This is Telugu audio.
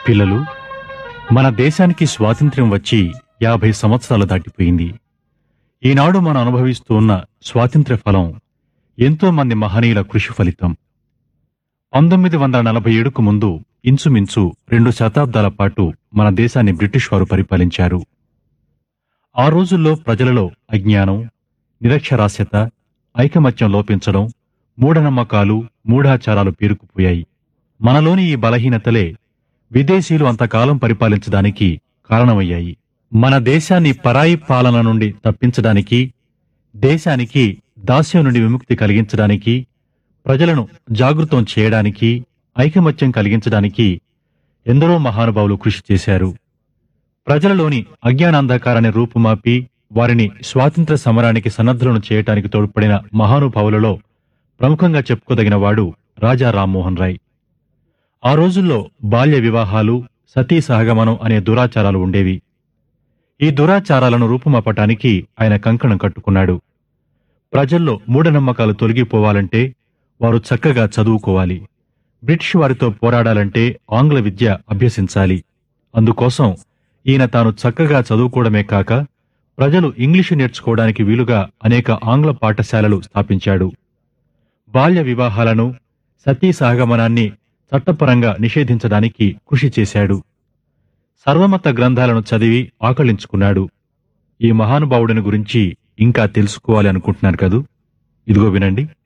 పిల్లలు మన దేశానికి స్వాతంత్ర్యం వచ్చి యాభై సంవత్సరాలు దాటిపోయింది ఈనాడు మనం అనుభవిస్తూ ఉన్న స్వాతంత్ర్య ఫలం ఎంతో మంది మహనీయుల కృషి ఫలితం పంతొమ్మిది వందల నలభై ఏడుకు ముందు ఇంచుమించు రెండు శతాబ్దాల పాటు మన దేశాన్ని బ్రిటిష్ వారు పరిపాలించారు ఆ రోజుల్లో ప్రజలలో అజ్ఞానం నిరక్షరాస్యత ఐకమత్యం లోపించడం మూఢనమ్మకాలు మూఢాచారాలు పేరుకుపోయాయి మనలోని ఈ బలహీనతలే విదేశీయులు అంతకాలం పరిపాలించడానికి కారణమయ్యాయి మన దేశాన్ని పరాయి పాలన నుండి తప్పించడానికి దేశానికి దాస్యం నుండి విముక్తి కలిగించడానికి ప్రజలను జాగృతం చేయడానికి ఐకమత్యం కలిగించడానికి ఎందరో మహానుభావులు కృషి చేశారు ప్రజలలోని అజ్ఞానాంధకారాన్ని రూపుమాపి వారిని స్వాతంత్ర సమరానికి సన్నద్ధులను చేయటానికి తోడ్పడిన మహానుభావులలో ప్రముఖంగా చెప్పుకోదగిన వాడు రాజా రామ్మోహన్ రాయ్ ఆ రోజుల్లో బాల్య వివాహాలు సతీ సహగమనం అనే దురాచారాలు ఉండేవి ఈ దురాచారాలను రూపుమాపటానికి ఆయన కంకణం కట్టుకున్నాడు ప్రజల్లో మూఢనమ్మకాలు తొలగిపోవాలంటే వారు చక్కగా చదువుకోవాలి బ్రిటిష్ వారితో పోరాడాలంటే ఆంగ్ల విద్య అభ్యసించాలి అందుకోసం ఈయన తాను చక్కగా చదువుకోవడమే కాక ప్రజలు ఇంగ్లీషు నేర్చుకోవడానికి వీలుగా అనేక ఆంగ్ల పాఠశాలలు స్థాపించాడు బాల్య వివాహాలను సతీ సహగమనాన్ని చట్టపరంగా నిషేధించడానికి కృషి చేశాడు సర్వమత గ్రంథాలను చదివి ఆకళించుకున్నాడు ఈ మహానుభావుడిని గురించి ఇంకా తెలుసుకోవాలి అనుకుంటున్నారు కదూ ఇదిగో వినండి